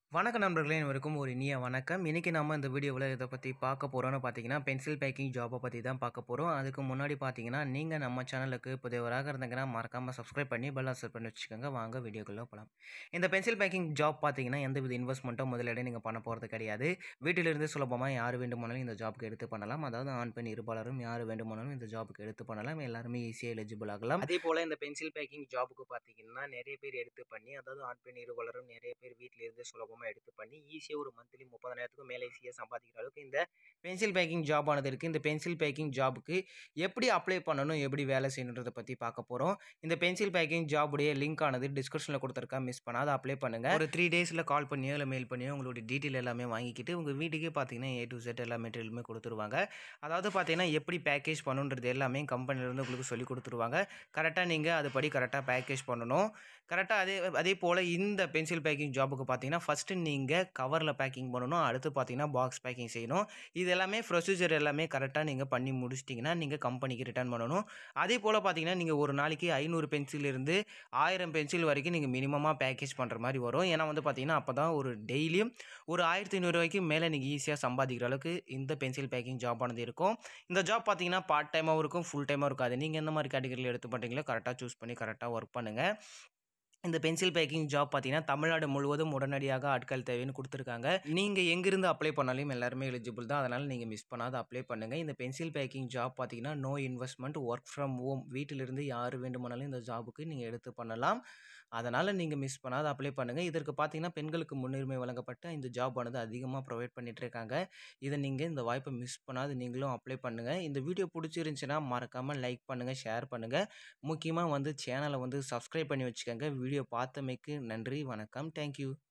வணக்கம் நண்பர்களே அனைவருக்கும் ஒரு இனிய வணக்கம் இன்றைக்கி நம்ம இந்த வீடியோவில் இதை பற்றி பார்க்க போகிறோம்னு பார்த்தீங்கன்னா பென்சில் பேக்கிங் ஜாப்பை பற்றி தான் பார்க்க போகிறோம் அதுக்கு முன்னாடி பார்த்தீங்கன்னா நீங்கள் நம்ம சேனலுக்கு புதியவராக இருந்தீங்கன்னா மறக்காமல் சப்ஸ்கிரைப் பண்ணி பெல் செட் பண்ணி வச்சுக்கோங்க வாங்க வீடியோக்குள்ளே போகலாம் இந்த பென்சில் பேக்கிங் ஜாப் பார்த்தீங்கன்னா எந்த வித இன்வெஸ்ட்மெண்ட்டோ முதலீடு நீங்கள் பண்ண போகிறது கிடையாது வீட்டிலிருந்து சுலபமாக யார் வேண்டுமானாலும் இந்த ஜாப்புக்கு எடுத்து பண்ணலாம் அதாவது ஆண் பெண் இருபாலரும் யார் வேண்டுமானாலும் இந்த ஜாப்புக்கு எடுத்து பண்ணலாம் எல்லாருமே ஈஸியாக எலிஜிபிள் ஆகலாம் அதே போல் இந்த பென்சில் பேக்கிங் ஜாப்புக்கு பார்த்தீங்கன்னா நிறைய பேர் எடுத்து பண்ணி அதாவது ஆண் பெண் இருபாலரும் நிறைய பேர் வீட்டில் இருந்து சுலபமாக எடுத்து பண்ணி ஈஸியாக ஒரு மந்த்லி முப்பதாயிரத்துக்கும் மேலே ஈஸியாக சம்பாதிக்கிற அளவுக்கு இந்த பென்சில் பேக்கிங் ஜாப் ஆனது இருக்குது இந்த பென்சில் பேக்கிங் ஜாபுக்கு எப்படி அப்ளை பண்ணணும் எப்படி வேலை செய்யணுன்றதை பற்றி பார்க்க போகிறோம் இந்த பென்சில் பேக்கிங் ஜாபுடைய லிங்க் ஆனது டிஸ்கிரிப்ஷனில் கொடுத்துருக்கா மிஸ் பண்ணாத அப்ளை பண்ணுங்கள் ஒரு த்ரீ டேஸில் கால் பண்ணியோ இல்லை மெயில் பண்ணியோ உங்களுடைய டீட்டெயில் எல்லாமே வாங்கிக்கிட்டு உங்கள் வீட்டுக்கே பார்த்தீங்கன்னா ஏ டு செட் எல்லா மெட்டீரியலுமே கொடுத்துருவாங்க அதாவது பார்த்தீங்கன்னா எப்படி பேக்கேஜ் பண்ணணுன்றது எல்லாமே கம்பெனிலேருந்து உங்களுக்கு சொல்லி கொடுத்துருவாங்க கரெக்டாக நீங்கள் அதுபடி கரெக்டாக பேக்கேஜ் பண்ணணும் கரெக்டாக அதே அதே போல் இந்த பென்சில் பேக்கிங் ஜாபுக்கு பார்த்தீங்கன்னா ஃபஸ்ட்டு நீங்கள் கவரில் பேக்கிங் பண்ணணும் அடுத்து பார்த்தீங்கன்னா பாக்ஸ் பேக்கிங் செய்யணும் இது எல்லாமே ப்ரொசீஜர் எல்லாமே கரெக்டாக நீங்கள் பண்ணி முடிச்சிட்டிங்கன்னா நீங்கள் கம்பெனிக்கு ரிட்டர்ன் பண்ணணும் அதே போல் பார்த்தீங்கன்னா நீங்கள் ஒரு நாளைக்கு ஐநூறு பென்சில் இருந்து ஆயிரம் பென்சில் வரைக்கும் நீங்கள் மினிமமாக பேக்கேஜ் பண்ணுற மாதிரி வரும் ஏன்னா வந்து பார்த்தீங்கன்னா அப்போ தான் ஒரு டெய்லியும் ஒரு ஆயிரத்தி ஐநூறுரூவாய்க்கு மேலே நீங்கள் ஈஸியாக சம்பாதிக்கிற அளவுக்கு இந்த பென்சில் பேக்கிங் ஜாப் ஆனது இருக்கும் இந்த ஜாப் பார்த்தீங்கன்னா பார்ட் டைமாகவும் இருக்கும் ஃபுல் டைமாக இருக்காது நீங்கள் எந்த மாதிரி கேட்டகரியில் எடுத்து பண்ணுறீங்களோ கரெக்டாக சூஸ் பண்ணி கரெக்டாக ஒர்க் பண்ணுங்கள் இந்த பென்சில் பேக்கிங் ஜாப் பார்த்தீங்கன்னா தமிழ்நாடு முழுவதும் உடனடியாக ஆட்கள் தேவைன்னு கொடுத்துருக்காங்க நீங்கள் எங்கிருந்து அப்ளை பண்ணாலும் எல்லாருமே எலிஜிபிள் தான் அதனால் நீங்கள் மிஸ் பண்ணாத அப்ளை பண்ணுங்கள் இந்த பென்சில் பேக்கிங் ஜாப் பார்த்தீங்கன்னா no investment work from home வீட்டிலிருந்து யார் வேண்டுமானாலும் இந்த ஜாபுக்கு நீங்கள் எடுத்து பண்ணலாம் அதனால் நீங்கள் மிஸ் பண்ணாத அப்ளை பண்ணுங்கள் இதற்கு பார்த்தீங்கன்னா பெண்களுக்கு முன்னுரிமை வழங்கப்பட்ட இந்த ஜாப் ஆனது அதிகமாக ப்ரொவைட் பண்ணிட்டு இருக்காங்க இதை நீங்கள் இந்த வாய்ப்பை மிஸ் பண்ணாத நீங்களும் அப்ளை பண்ணுங்கள் இந்த வீடியோ பிடிச்சிருந்துச்சுன்னா மறக்காமல் லைக் பண்ணுங்கள் ஷேர் பண்ணுங்கள் முக்கியமாக வந்து சேனலை வந்து சப்ஸ்கிரைப் பண்ணி வச்சுக்கோங்க வீடியோ பார்த்தமைக்கு நன்றி வணக்கம் தேங்க்யூ